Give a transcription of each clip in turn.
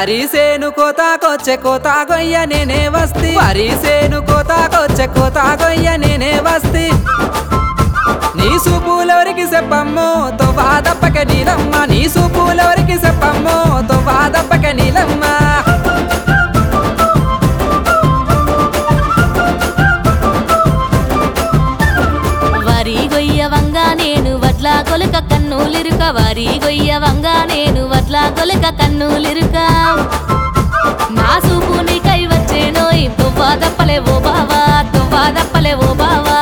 వరి సేను కోతాకొచ్చే కోతా గొయ్య నేనే వస్తి వరి సేను కోతాకొచ్చే కోతా గొయ్య నేనే వస్తి నీ సూపులవరికి చెప్పమ్మో తొవ్వా దప్పక నీలమ్మ నీ సూపులవరికి చెప్పమ్మో తొవ్వా దప్పక నీలమ్మ వరి గొయ్యవంగా నేను వడ్ల కొలుక కన్నులిరుక వరి గొయ్యవంగా నేను వడ్ల కొలుక కన్నులిరుక నా సూపు నీకై వచ్చేనో తువ్వా దప్పలే ఓ బావా తువ్వా దప్పలే ఓ బావా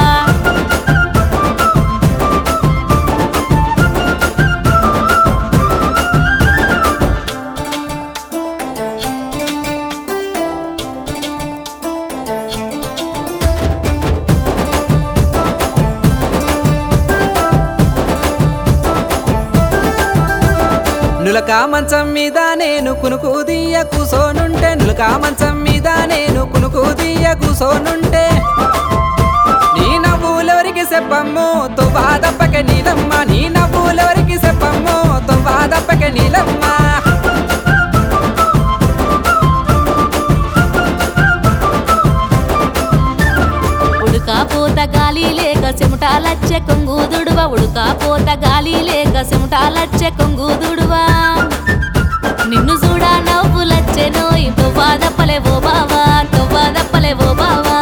నులక మంచం మీద నేను కునుకు దియ్య కూసోనుంటే నులక మంచం మీద నేను కునుకు దియ్య కూసోనుంటే నీ నవ్వులెవరికి చెప్పమ్మో తొవ్వా దప్పక నీలమ్మ నీ నవ్వులెవరికి చెప్పమ్మో తొవ్వా దప్పక నీలమ్మ ఉడుకా పోత గాలి లేక చెమటాలచ్చే కొంగు దుడువ ఉడుకా పోత గాలి లేక చెమటాలచ్చే కొంగు దుడువ నిన్ను చూడ నవ్వులచ్చెనో తువ్వా దప్పలే ఓ బావా తువ్వా దప్పలే ఓ బావా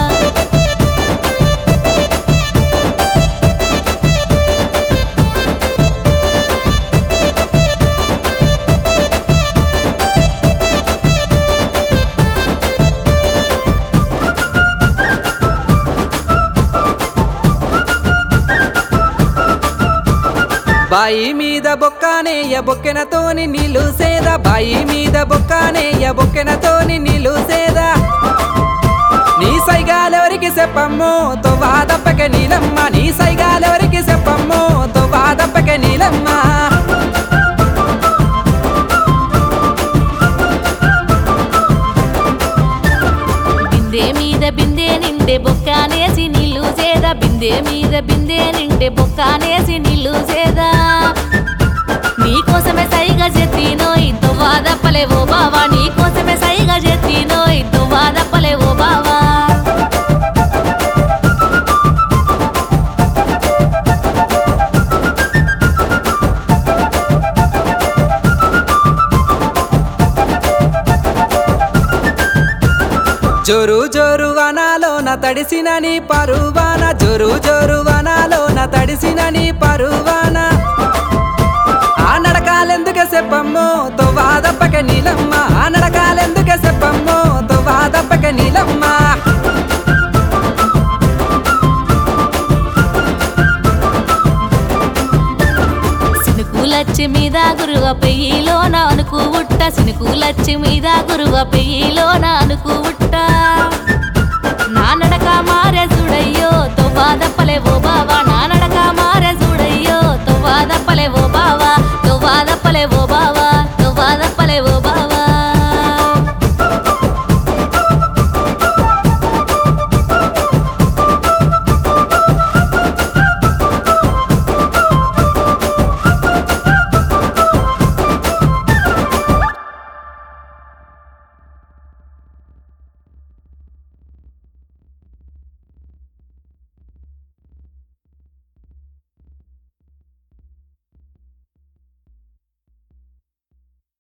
బాయి మీద బొక్కానేయ బొక్కెనతోని నీళ్ళు సేద బాయి మీద బొక్కానేయ బొక్కెనతోని నీళ్ళు సేద నీ సైగాలెవరికి చెప్పమ్మో తొవ్వా దప్పక నీలమ్మ నీ సైగాలెవరికి చెప్పమ్మో తొవ్వా దప్పక నీలమ్మ బిందె మీద బిందె నిండే బొక్కానేసి నీళ్ళు చేద బిందె మీద బిందె నిండే బొక్కానేసి నీళ్ళు చేద నీకోసమే సైగా చెత్తినో ఇంతో వాదప్పలే ఓ బావా నీకోసమే సైగా చెత్తినో ఇంతో వాదప్పలే ఓ బావా జోరు జోరు వనాలో నా తడిసిన నీ పరువాన జోరు జోరు వనాలో నా తడిసిన నీ పరువాన ఆ నడకాలెందుకే చెప్పమ్మో తొవ్వా దప్పక నీలమ్మ ఆ నడకాలెందుకే చెప్పమ్మో తొవ్వా దప్పక నీలమ్మ సినుకులచ్చి మీద గురువ పెయ్యిలోన అనుకు ఉట్ట సినుకులచ్చి మీద గురువ పెయ్యిలోన అనుకు ఉట్ట